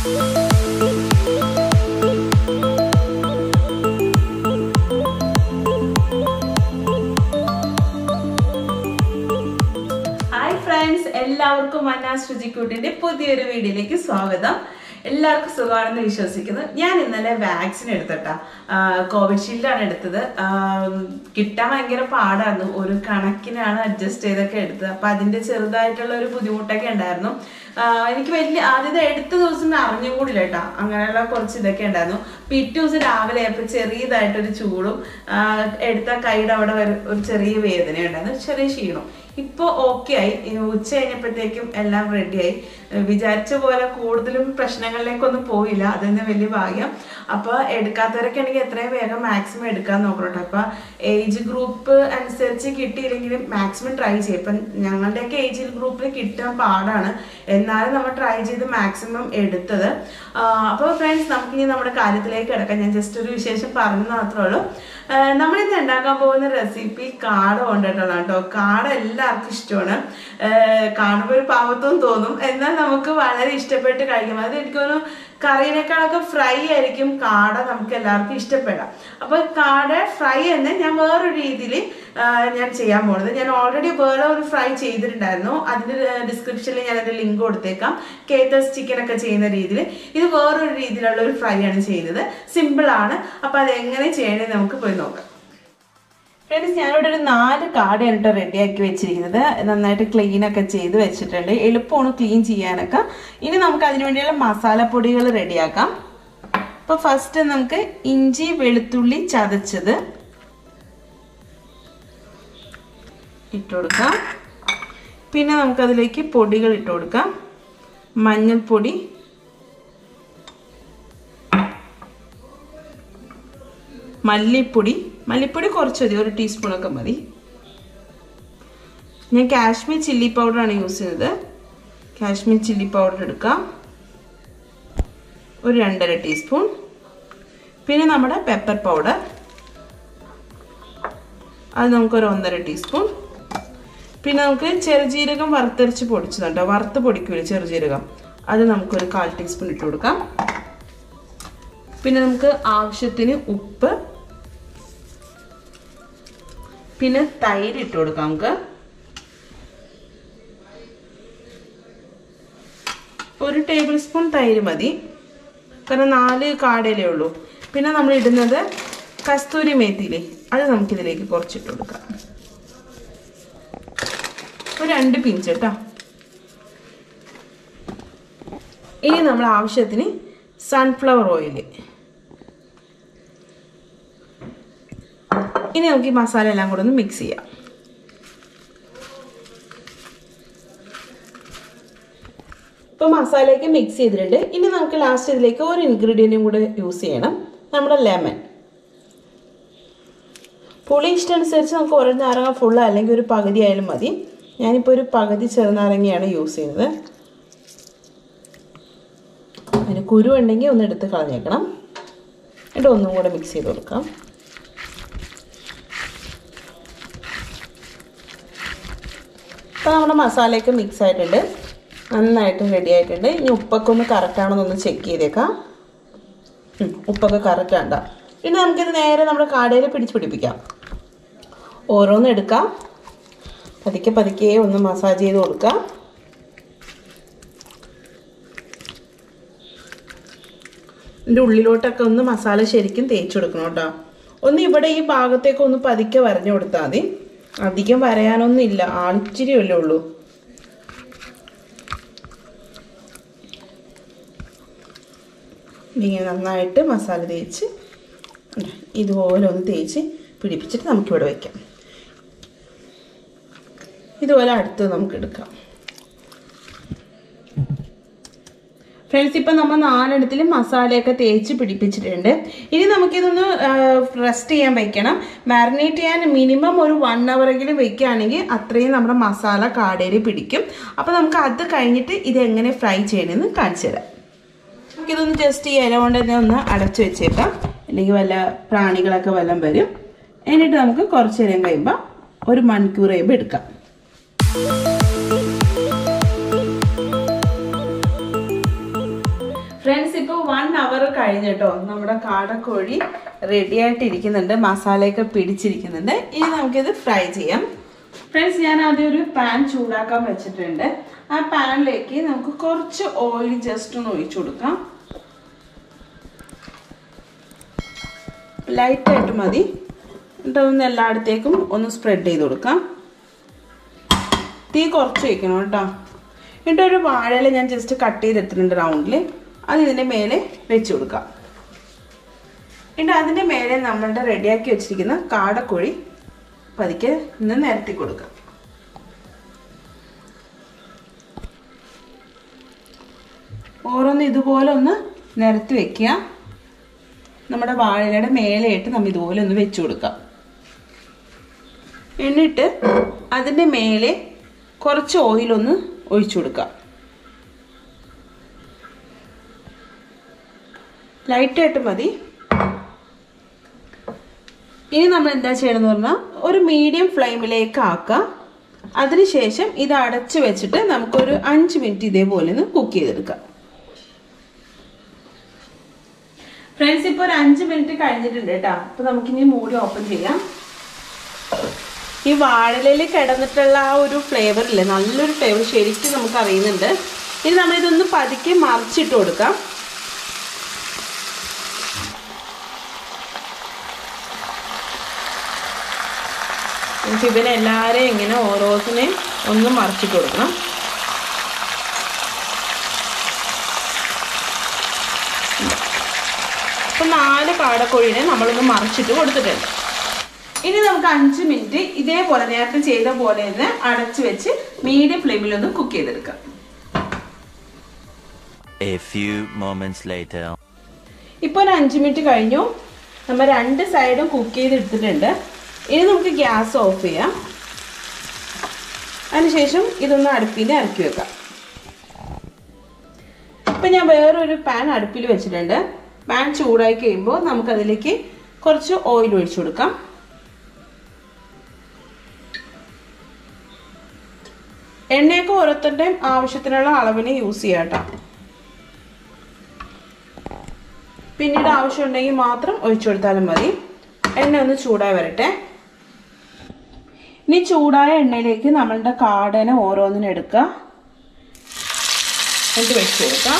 Hi friends എല്ലാവർക്കും മന്നാസ് രുചിക്കൂട്ടിന്റെ പുതിയൊരു വീഡിയോയിലേക്ക് സ്വാഗതം എല്ലാവർക്കും സുഖമാണെന്ന് വിശ്വസിക്കുന്നു ഞാൻ ഇന്നലെ വാക്സിൻ എടുത്തട്ടാ കോവിഷീൽഡാണ് എടുത്തത് ആ, കിട്ടാൻ ഭയങ്കര പാടായിരുന്നു ഒരു കണക്കിനാണ് അഡ്ജസ്റ്റ് ചെയ്തൊക്കെ എടുത്തത് അപ്പൊ അതിന്റെ ചെറുതായിട്ടുള്ള ഒരു ബുദ്ധിമുട്ടൊക്കെ ഉണ്ടായിരുന്നു ആ, എനിക്ക് വലിയ ആദ്യത്തെ എടുത്ത ദിവസം അറിഞ്ഞും കൂടില്ല കേട്ടോ അങ്ങനെയുള്ള കുറച്ച് ഇതൊക്കെ ഉണ്ടായിരുന്നു പിറ്റേ ദിവസം രാവിലെ ആയപ്പോൾ ചെറിയതായിട്ടൊരു ചൂടും ആ, എടുത്ത കൈയുടെ അവിടെ വരെ ഒരു ചെറിയ വേദന ഉണ്ടായിരുന്നു ചെറിയ ക്ഷീണം ഇപ്പോൾ ഓക്കെ ആയി ഇനി ഉച്ച കഴിഞ്ഞപ്പോഴത്തേക്കും എല്ലാം റെഡിയായി വിചാരിച്ച പോലെ കൂടുതലും പ്രശ്നങ്ങളിലേക്കൊന്നും പോയില്ല അതിന് വലിയ ഭാഗ്യം അപ്പോൾ എടുക്കാത്തവരൊക്കെ ആണെങ്കിൽ എത്രയും വേഗം മാക്സിമം എടുക്കാൻ നോക്കണം അപ്പൊ ഏജ് ഗ്രൂപ്പ് അനുസരിച്ച് കിട്ടിയില്ലെങ്കിലും മാക്സിമം ട്രൈ ചെയ്യും ഇപ്പം ഞങ്ങളുടെയൊക്കെ ഏജ് ഗ്രൂപ്പിൽ കിട്ടാൻ പാടാണ് എന്നാലും നമ്മൾ ട്രൈ ചെയ്ത് മാക്സിമം എടുത്തത് അപ്പോൾ ഫ്രണ്ട്സ് നമുക്കിനി നമ്മുടെ കാര്യത്തിലേക്ക് കിടക്കാം ഞാൻ ജസ്റ്റ് ഒരു വിശേഷം പറഞ്ഞു മാത്രമേ ഉള്ളൂ നമ്മൾ ഇന്ന് ഉണ്ടാക്കാൻ പോകുന്ന റെസിപ്പി കാട കൊണ്ടിട്ടുള്ള കേട്ടോ കാട എല്ലാവർക്കും ഇഷ്ടമാണ് ആഹ് കാണുമ്പോൾ ഒരു പാവത്വം തോന്നും എന്നാൽ നമുക്ക് വളരെ ഇഷ്ടപ്പെട്ട് കഴിക്കാം അത് എനിക്ക് തോന്നുന്നു കറിയിനേക്കാളൊക്കെ ഫ്രൈ ആയിരിക്കും കാട നമുക്ക് എല്ലാവർക്കും ഇഷ്ടപ്പെടാം അപ്പോൾ കാട ഫ്രൈ തന്നെ ഞാൻ വേറൊരു രീതിയിൽ ഞാൻ ചെയ്യാൻ പോകുന്നത് ഞാൻ ഓൾറെഡി വേറെ ഒരു ഫ്രൈ ചെയ്തിട്ടുണ്ടായിരുന്നു അതിൻ്റെ ഡിസ്ക്രിപ്ഷനിൽ ഞാൻ അതിൻ്റെ ലിങ്ക് കൊടുത്തേക്കാം കേത്തസ് ചിക്കൻ ഒക്കെ ചെയ്യുന്ന രീതിയിൽ ഇത് വേറൊരു രീതിയിലുള്ള ഒരു ഫ്രൈ ആണ് ചെയ്യുന്നത് സിമ്പിൾ ആണ് അപ്പോൾ അത് എങ്ങനെ ചെയ്യണമെന്ന് നമുക്ക് പോയി നോക്കാം ഫ്രണ്ട്സ് ഞാനിവിടെ ഒരു നാല് കാടയാണ് കേട്ടോ റെഡിയാക്കി വെച്ചിരിക്കുന്നത് നന്നായിട്ട് ക്ലീൻ ഒക്കെ ചെയ്ത് വെച്ചിട്ടുണ്ട് എളുപ്പമാണ് ക്ലീൻ ചെയ്യാനൊക്കെ ഇനി നമുക്ക് അതിന് വേണ്ടിയുള്ള മസാലപ്പൊടികൾ റെഡിയാക്കാം അപ്പോൾ ഫസ്റ്റ് നമുക്ക് ഇഞ്ചി വെളുത്തുള്ളി ചതച്ചത് ഇട്ട് കൊടുക്കാം പിന്നെ നമുക്കതിലേക്ക് പൊടികൾ ഇട്ട് കൊടുക്കാം മഞ്ഞൾപ്പൊടി മല്ലിപ്പൊടി മല്ലിപ്പൊടി കുറച്ച് മതി ഒരു ടീസ്പൂണൊക്കെ മതി ഞാൻ കാശ്മീർ ചില്ലി പൗഡറാണ് യൂസ് ചെയ്തത് കാശ്മീർ ചില്ലി പൗഡർ എടുക്കാം ഒരു രണ്ടര ടീസ്പൂൺ പിന്നെ നമ്മുടെ പെപ്പർ പൗഡർ അത് നമുക്കൊരു ഒന്നര ടീസ്പൂൺ പിന്നെ നമുക്ക് ചെറുജീരകം വറുത്തരച്ച് പൊടിച്ചതുണ്ടോ വറുത്ത് പൊടിക്കൂല ചെറുജീരകം അത് നമുക്കൊരു കാൽ ടീസ്പൂൺ ഇട്ട് കൊടുക്കാം പിന്നെ നമുക്ക് ആവശ്യത്തിന് ഉപ്പ് പിന്നെ തൈര് ഇട്ട് കൊടുക്കാം നമുക്ക് ഒരു ടേബിൾ സ്പൂൺ തൈര് മതി കാരണം നാല് കാടയിലേ ഉള്ളൂ പിന്നെ നമ്മൾ ഇടുന്നത് കസ്തൂരി മേത്തിയില്ലേ അത് നമുക്കിതിലേക്ക് കുറച്ചിട്ട് കൊടുക്കാം ഒരു രണ്ട് പിഞ്ച് കേട്ടോ ഇനി നമ്മൾ ആവശ്യത്തിന് സൺഫ്ലവർ ഓയിൽ ഇനി നമുക്ക് ഈ മസാല എല്ലാം കൂടെ ഒന്ന് മിക്സ് ചെയ്യാം ഇപ്പോൾ മസാലയൊക്കെ മിക്സ് ചെയ്തിട്ടുണ്ട് ഇനി നമുക്ക് ലാസ്റ്റ് ഇതിലേക്ക് ഒരു ഇൻഗ്രീഡിയൻറ്റും കൂടെ യൂസ് ചെയ്യണം നമ്മുടെ ലെമൺ പുളി ഇഷ്ടമനുസരിച്ച് നമുക്ക് ഒരു നാരങ്ങ ഫുള്ള് അല്ലെങ്കിൽ ഒരു പകുതി ആയാലും മതി ഞാനിപ്പോൾ ഒരു പകുതി ചെറുനാരങ്ങയാണ് യൂസ് ചെയ്യുന്നത് അതിന് കുരു ഉണ്ടെങ്കിൽ ഒന്ന് എടുത്ത് കളഞ്ഞേക്കണം എന്നിട്ട് ഒന്നും കൂടെ മിക്സ് ചെയ്ത് കൊടുക്കാം ഇപ്പോൾ നമ്മുടെ മസാലയൊക്കെ മിക്സ് ആയിട്ടുണ്ട് നന്നായിട്ട് റെഡി ആയിട്ടുണ്ട് ഇനി ഉപ്പൊക്കെ ഒന്ന് കറക്റ്റാണെന്നൊന്ന് ചെക്ക് ചെയ്തേക്കാം ഉം, ഉപ്പൊക്കെ കറക്റ്റ് ആണ്ട ഇനി നമുക്കിത് നേരെ നമ്മുടെ കാടയിൽ പിടിച്ച് പിടിപ്പിക്കാം ഓരോന്ന് എടുക്കാം പതുക്കെ പതുക്കെ ഒന്ന് മസാജ് ചെയ്ത് കൊടുക്കാം ഇതിൻ്റെ ഉള്ളിലോട്ടൊക്കെ ഒന്ന് മസാല ശരിക്കും തേച്ച് കൊടുക്കണം കേട്ടോ ഒന്ന് ഇവിടെ ഈ ഭാഗത്തേക്ക് ഒന്ന് പതുക്കെ വരഞ്ഞു കൊടുത്താൽ മതി അധികം വരയാനൊന്നും ഇല്ല ആളിച്ചിരി അല്ലേ ഉള്ളൂ ഇങ്ങനെ നന്നായിട്ട് മസാല തേച്ച് ഇതുപോലെ ഒന്ന് തേച്ച് പിടിപ്പിച്ചിട്ട് നമുക്കിവിടെ വയ്ക്കാം ഇതുപോലെ അടുത്ത് നമുക്ക് എടുക്കാം ഫ്രണ്ട്സ് ഇപ്പം നമ്മൾ നാലെണ്ണത്തിൽ മസാലയൊക്കെ തേച്ച് പിടിപ്പിച്ചിട്ടുണ്ട് ഇനി നമുക്കിതൊന്ന് റെസ്റ്റ് ചെയ്യാൻ വെക്കണം മാരിനേറ്റ് ചെയ്യാൻ മിനിമം ഒരു വൺ അവറെങ്കിലും വെക്കുകയാണെങ്കിൽ അത്രയും നമ്മുടെ മസാല കാടയിൽ പിടിക്കും അപ്പോൾ നമുക്ക് അത് കഴിഞ്ഞിട്ട് ഇത് എങ്ങനെ ഫ്രൈ ചെയ്യണമെന്ന് കാണിച്ചു തരാം നമുക്കിതൊന്ന് ജസ്റ്റ് ഈ ഇല കൊണ്ട് തന്നെ ഒന്ന് അടച്ചു വെച്ചേക്കാം അല്ലെങ്കിൽ വല്ല പ്രാണികളൊക്കെ വല്ലതും വരും എന്നിട്ട് നമുക്ക് കുറച്ച് നേരം കഴിയുമ്പോൾ ഒരു മണിക്കൂർ കഴിയുമ്പോൾ എടുക്കാം ഫ്രണ്ട്സ് ഇപ്പോൾ വൺ അവർ കഴിഞ്ഞിട്ടോ നമ്മുടെ കാടക്കോഴി റെഡി ആയിട്ട് ഇരിക്കുന്നുണ്ട് മസാലയൊക്കെ പിടിച്ചിരിക്കുന്നുണ്ട് ഇനി നമുക്കിത് ഫ്രൈ ചെയ്യാം ഫ്രണ്ട്സ് ഞാൻ ആദ്യം ഒരു പാൻ ചൂടാക്കാൻ വെച്ചിട്ടുണ്ട് ആ പാനിലേക്ക് നമുക്ക് കുറച്ച് ഓയിൽ ജസ്റ്റ് ഒന്ന് ഒഴിച്ചു കൊടുക്കാം ലൈറ്റായിട്ട് മതി എന്നിട്ട് ഒന്ന് എല്ലായിടത്തേക്കും ഒന്ന് സ്പ്രെഡ് ചെയ്ത് കൊടുക്കാം തീ കുറച്ച് വയ്ക്കണം കേട്ടോ എന്നിട്ട് ഒരു വാഴയില ഞാൻ ജസ്റ്റ് കട്ട് ചെയ്തെടുത്തിട്ടുണ്ട് റൗണ്ടിൽ അത് ഇതിൻ്റെ മേലെ വെച്ച് കൊടുക്കാം എന്നിട്ട് അതിൻ്റെ മേലെ നമ്മളുടെ റെഡിയാക്കി വെച്ചിരിക്കുന്ന കാടക്കോഴി പതുക്കെ ഒന്ന് നിരത്തി കൊടുക്കാം ഓരോന്ന് ഇതുപോലെ ഒന്ന് നിരത്തി വെക്കുക നമ്മുടെ വാഴയിലയുടെ മേലെയായിട്ട് നമ്മൾ ഇതുപോലെ ഒന്ന് വെച്ച് കൊടുക്കാം എന്നിട്ട് അതിൻ്റെ മേലെ കുറച്ച് ഓയിലൊന്ന് ഒഴിച്ചു കൊടുക്കാം ലൈറ്റായിട്ട് മതി ഇനി നമ്മൾ എന്താ ചെയ്യണമെന്ന് പറഞ്ഞാൽ ഒരു മീഡിയം ഫ്ലെയിമിലേക്ക് ആക്കുക അതിനുശേഷം ഇത് അടച്ചു വെച്ചിട്ട് നമുക്കൊരു അഞ്ച് മിനിറ്റ് ഇതേപോലെ ഒന്ന് കുക്ക് ചെയ്തെടുക്കാം ഫ്രണ്ട്സ് ഇപ്പോൾ ഒരു അഞ്ച് മിനിറ്റ് കഴിഞ്ഞിട്ടുണ്ട് കേട്ടോ അപ്പോൾ നമുക്കിനി മൂടി ഓപ്പൺ ചെയ്യാം ഈ വാഴലയിൽ കിടന്നിട്ടുള്ള ആ ഒരു ഫ്ലേവർ ഇല്ലേ നല്ലൊരു ഫ്ലേവർ ശരിക്കും നമുക്ക് അറിയുന്നുണ്ട് ഇനി നമ്മൾ ഇതൊന്ന് പതുക്കെ മറിച്ചിട്ട് കൊടുക്കാം നമുക്ക് ഇവനെ എല്ലാവരെയും ഇങ്ങനെ ഓരോന്നിനെയും ഒന്ന് മറിച്ചിട്ട് കൊടുക്കണം ഇപ്പം നാല് കാടക്കോഴിനെ നമ്മളൊന്ന് മറിച്ചിട്ട് കൊടുത്തിട്ടുണ്ട് ഇനി നമുക്ക് അഞ്ച് മിനിറ്റ് ഇതേപോലെ നേരത്തെ ചെയ്ത പോലെ തന്നെ അടച്ചു വെച്ച് മീഡിയം ഫ്ലെയിമിൽ ഒന്ന് കുക്ക് ചെയ്തെടുക്കാം A few moments later. ഇപ്പോൾ ഒരു അഞ്ച് മിനിറ്റ് കഴിഞ്ഞു നമ്മൾ രണ്ട് സൈഡും കുക്ക് ചെയ്തെടുത്തിട്ടുണ്ട് ഇനി നമുക്ക് ഗ്യാസ് ഓഫ് ചെയ്യാം അതിനുശേഷം ഇതൊന്ന് അടുപ്പിൽ ഇറക്കി വെക്കാം ഇപ്പം ഞാൻ വേറൊരു പാൻ അടുപ്പിൽ വെച്ചിട്ടുണ്ട് പാൻ ചൂടായി കഴിയുമ്പോൾ നമുക്കതിലേക്ക് കുറച്ച് ഓയിൽ ഒഴിച്ചു കൊടുക്കാം എണ്ണയൊക്കെ ഓരോരുത്തരുടെയും ആവശ്യത്തിനുള്ള അളവിന് യൂസ് ചെയ്യാം കേട്ടോ പിന്നീട് ആവശ്യമുണ്ടെങ്കിൽ മാത്രം ഒഴിച്ചു കൊടുത്താലും മതി എണ്ണ ഒന്ന് ചൂടായി വരട്ടെ ഇനി ചൂടായ എണ്ണയിലേക്ക് നമ്മളുടെ കാടനെ ഓരോന്നിനും എടുക്കുക എന്നിട്ട് വെച്ച് കൊടുക്കാം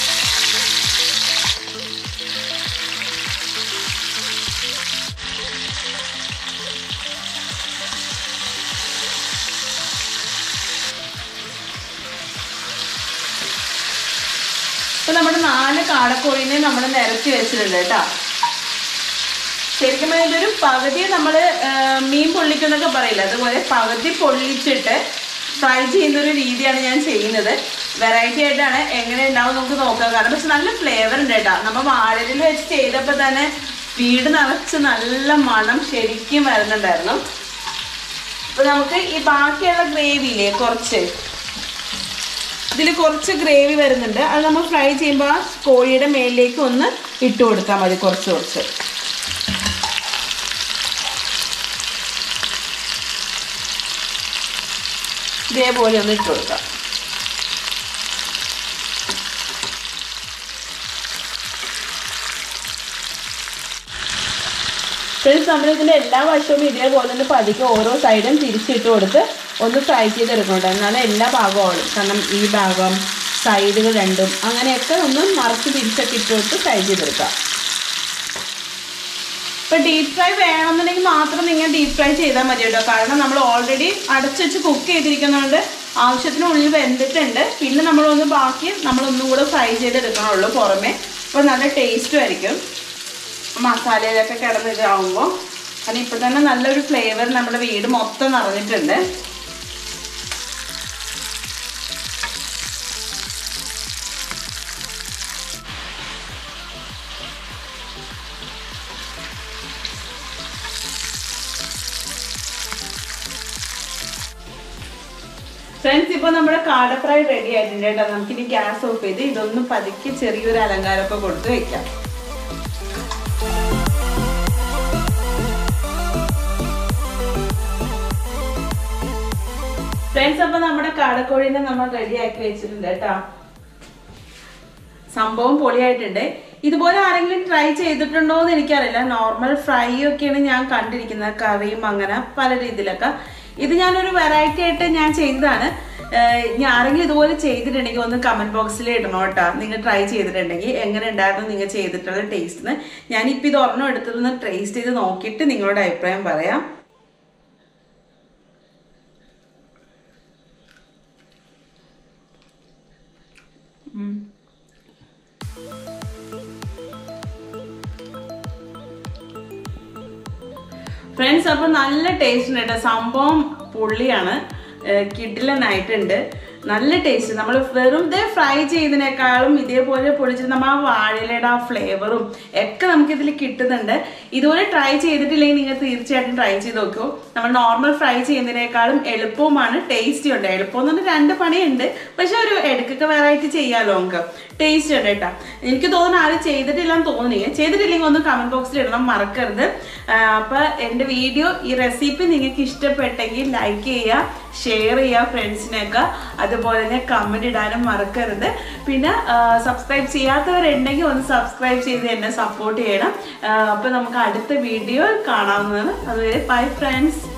ഇപ്പൊ നമ്മുടെ നാല് കാടക്കോഴിനെ നമ്മൾ നിരത്തി വെച്ചിട്ടുണ്ട് കേട്ടോ ശരിക്കും പറഞ്ഞാൽ ഇതൊരു പകുതി നമ്മൾ മീൻ പൊള്ളിക്കുന്നൊക്കെ പറയില്ല അതുപോലെ പകുതി പൊള്ളിച്ചിട്ട് ഫ്രൈ ചെയ്യുന്ന ഒരു രീതിയാണ് ഞാൻ ചെയ്യുന്നത് വെറൈറ്റി ആയിട്ടാണ് എങ്ങനെ ഉണ്ടാവും നമുക്ക് നോക്കാം കാരണം പക്ഷെ നല്ല ഫ്ലേവർ ഉണ്ട് കേട്ടോ നമ്മൾ വാഴലിൽ വെച്ച് ചെയ്തപ്പോൾ തന്നെ വീട് നിറച്ച് നല്ല മണം ശരിക്കും വരുന്നുണ്ടായിരുന്നു അപ്പൊ നമുക്ക് ഈ ബാക്കിയുള്ള ഗ്രേവിയില്ലേ കുറച്ച് ഇതിൽ കുറച്ച് ഗ്രേവി വരുന്നുണ്ട് അത് നമ്മൾ ഫ്രൈ ചെയ്യുമ്പോൾ ആ കോഴിയുടെ മേലിലേക്ക് ഒന്ന് ഇട്ട് കൊടുത്താൽ മതി കുറച്ച് കുറച്ച് ഇതേപോലെ ഒന്ന് ഇട്ട് കൊടുക്കാം ഫ്രണ്ട്സ് നമ്മൾ ഇതിൻ്റെ എല്ലാ വശവും ഇതേപോലെ ഒന്ന് പതുക്കെ ഓരോ സൈഡും തിരിച്ചിട്ട് കൊടുത്ത് ഒന്ന് ഫ്രൈ ചെയ്തെടുക്കുന്നുണ്ട് എന്നാലും എല്ലാ ഭാഗവും കാരണം ഈ ഭാഗം സൈഡുകൾ രണ്ടും അങ്ങനെയൊക്കെ ഒന്ന് മറച്ച് തിരിച്ചൊക്കെ ഇട്ട് കൊടുത്ത് ഫ്രൈ ചെയ്തെടുക്കാം ഇപ്പം ഡീപ് ഫ്രൈ വേണമെന്നുണ്ടെങ്കിൽ മാത്രം നിങ്ങൾ ഡീപ് ഫ്രൈ ചെയ്താൽ മതി കേട്ടോ കാരണം നമ്മൾ ഓൾറെഡി അടച്ചു വെച്ച് കുക്ക് ചെയ്തിരിക്കുന്നതുകൊണ്ട് ആവശ്യത്തിന് ഉള്ളിൽ വെന്തിട്ടുണ്ട് പിന്നെ നമ്മളൊന്ന് ബാക്കി നമ്മളൊന്നും കൂടെ ഫ്രൈ ചെയ്തെടുക്കണുള്ളൂ പുറമെ അപ്പോൾ നല്ല ടേസ്റ്റും ആയിരിക്കും മസാലയിലൊക്കെ കിടന്ന് ഇതാവുമ്പോൾ കാരണം ഇപ്പം തന്നെ നല്ലൊരു ഫ്ലേവർ നമ്മുടെ വീട് മൊത്തം നിറഞ്ഞിട്ടുണ്ട് ഫ്രണ്ട്സ് ഇപ്പോൾ നമ്മുടെ കാട ഫ്രൈ റെഡി ആയിട്ടുണ്ട് കേട്ടോ നമുക്കിനി ഗ്യാസ് ഓഫ് ചെയ്ത് ഇതൊന്ന് പതുക്കെ ചെറിയൊരു അലങ്കാരമൊക്കെ കൊടുത്ത് വെക്കാം ഫ്രണ്ട്സ് അപ്പൊ നമ്മുടെ കാടക്കോഴിനെ നമ്മൾ റെഡിയാക്കി വെച്ചിട്ടുണ്ട് കേട്ടോ സംഭവം പൊളിയായിട്ടുണ്ട് ഇതുപോലെ ആരെങ്കിലും ട്രൈ ചെയ്തിട്ടുണ്ടോ എന്ന് എനിക്കറിയില്ല നോർമൽ ഫ്രൈ ഒക്കെയാണ് ഞാൻ കണ്ടിരിക്കുന്നത് കറിയും അങ്ങനെ പല രീതിയിലൊക്കെ ഇത് ഞാനൊരു വെറൈറ്റി ആയിട്ട് ഞാൻ ചെയ്തതാണ് ഏഹ് ഇനി ആരെങ്കിലും ഇതുപോലെ ചെയ്തിട്ടുണ്ടെങ്കിൽ ഒന്ന് കമന്റ് ബോക്സിൽ ഇടണം കേട്ടോ നിങ്ങൾ ട്രൈ ചെയ്തിട്ടുണ്ടെങ്കിൽ എങ്ങനെ ഉണ്ടായിരുന്നു നിങ്ങൾ ചെയ്തിട്ടുള്ള ടേസ്റ്റ് ഞാനിപ്പോൾ ഇത് ഒരെണ്ണം എടുത്തൊന്ന് ടേസ്റ്റ് ചെയ്ത് നോക്കിയിട്ട് നിങ്ങളുടെ അഭിപ്രായം പറയാം ഫ്രണ്ട്സ് അപ്പൊ നല്ല ടേസ്റ്റ് ഉണ്ട് കേട്ടോ സംഭവം പുള്ളിയാണ് കിഡിലനായിട്ടുണ്ട് നല്ല ടേസ്റ്റ് നമ്മൾ വെറും ഇതേ ഫ്രൈ ചെയ്തതിനേക്കാളും ഇതേപോലെ പൊളിച്ചിട്ട് നമ്മൾ ആ വാഴയിലയുടെ ആ ഫ്ലേവറും ഒക്കെ നമുക്ക് ഇതിൽ കിട്ടുന്നുണ്ട് ഇതുപോലെ ട്രൈ ചെയ്തിട്ടില്ലെങ്കിൽ നിങ്ങൾ തീർച്ചയായിട്ടും ട്രൈ ചെയ്ത് നോക്കൂ നമ്മൾ നോർമൽ ഫ്രൈ ചെയ്യുന്നതിനേക്കാളും എളുപ്പവുമാണ് ടേസ്റ്റി ഉണ്ട് എളുപ്പം എന്ന് പറഞ്ഞാൽ രണ്ട് പണിയുണ്ട് പക്ഷെ ഒരു ഇടയ്ക്കൊക്കെ വെറൈറ്റി ചെയ്യാമല്ലോ നമുക്ക് ടേസ്റ്റ് ഉണ്ട് കേട്ടോ എനിക്ക് തോന്നുന്നു ആരും ചെയ്തിട്ടില്ലെന്ന് തോന്നി ചെയ്തിട്ടില്ലെങ്കിൽ ഒന്ന് കമന്റ് ബോക്സിൽ ഇടണം മറക്കരുത് ആ, അപ്പൊ എന്റെ വീഡിയോ ഈ റെസിപ്പി നിങ്ങൾക്ക് ഇഷ്ടപ്പെട്ടെങ്കിൽ ലൈക്ക് ചെയ്യുക ഷെയർ ചെയ്യുക ഫ്രണ്ട്സിനൊക്കെ അതുപോലെ തന്നെ കമന്റ് ഇടാനും മറക്കരുത് പിന്നെ സബ്സ്ക്രൈബ് ചെയ്യാത്തവരുണ്ടെങ്കിൽ ഒന്ന് സബ്സ്ക്രൈബ് ചെയ്ത് എന്നെ സപ്പോർട്ട് ചെയ്യണം ആ, അപ്പൊ നമുക്ക് അടുത്ത വീഡിയോ കാണാവുന്നതാണ് അതുവരെ ബൈ ഫ്രണ്ട്സ്